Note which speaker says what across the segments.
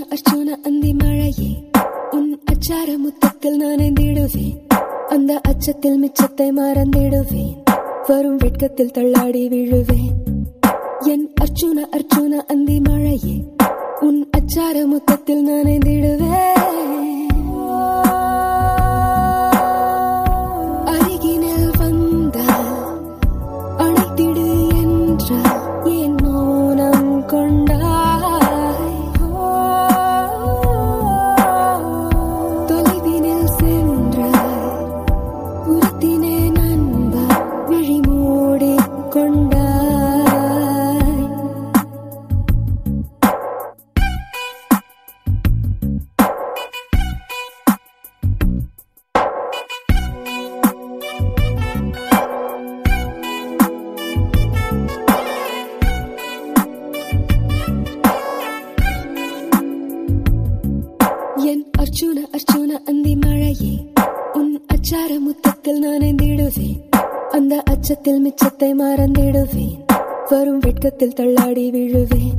Speaker 1: அர்ச்சோன அந்தி மழையே உன் அச்சார முத்தத்தில் நான் எந்திடுவேன் அந்த அச்சத்தில் மிச்சத்தை மறந்திடுவேன் வரும் வெட்கத்தில் தள்ளாடி விழுவேன் என் அர்ச்சுன அர்ச்சுன அந்தி மழையே உன் அச்சார முத்தத்தில் நான் அருகினில் வந்தால் அழைத்திடு என்றால் என் மௌனம் கொண்டாய் தொலைவினில் சென்றாய் உரத்தினே நண்பா விழி மூடிக் கொண்டாய் என் அர்ச்சுன அர்ச்சுன அந்தி மழையே உன் அச்சார முத்தத்தில் நான் எந்திடுவேன் அந்த அச்சத்தில் மிச்சத்தை மறந்திடுவேன் வரும் வெட்கத்தில் தள்ளாடி விழுவேன்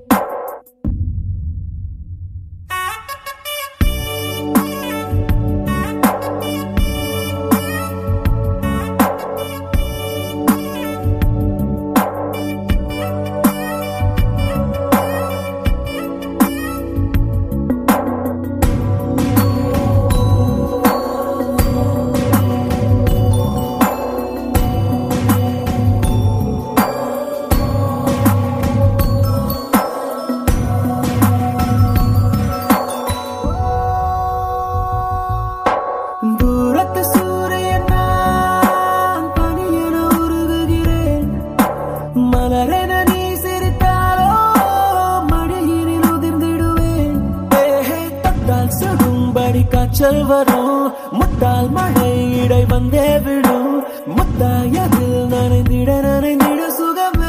Speaker 2: தூரத்து சூரியன் நான் பனியென உருகுகிறேன் மலரென நீ சிரித்தாலோ மடியினில் உதிர்ந்திடுவேன் ஏஹே தொட்டால் சுடும்படி காய்ச்சல் வரும் முட்டால் மழை இடை வந்தே விடும் முத்தாயதில் நனைந்திட நனைந்திட சுகமே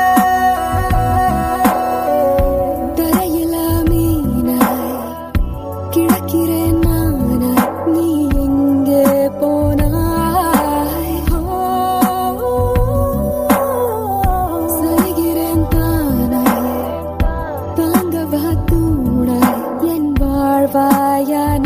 Speaker 1: தரையில மீனாய் கிடக்கிறேன் நானாய் நீ எங்கே போனாய் சரிகிறேன் தானாய் தாங்கவா தூணாய் என் வாழ்வாயானாய்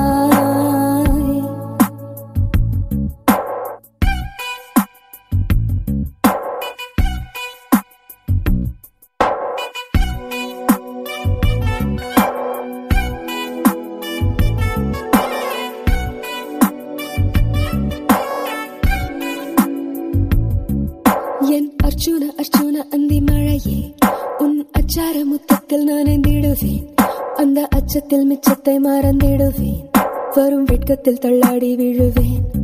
Speaker 1: என் அர்ச்சுன அர்ச்சுன அந்தி மழையே உன் அச்சார முத்தத்தில் நான் எந்திடுவேன் அந்த அச்சத்தில் மிச்சத்தை மறந்திடுவேன் வரும் வெட்கத்தில் தள்ளாடி விழுவேன்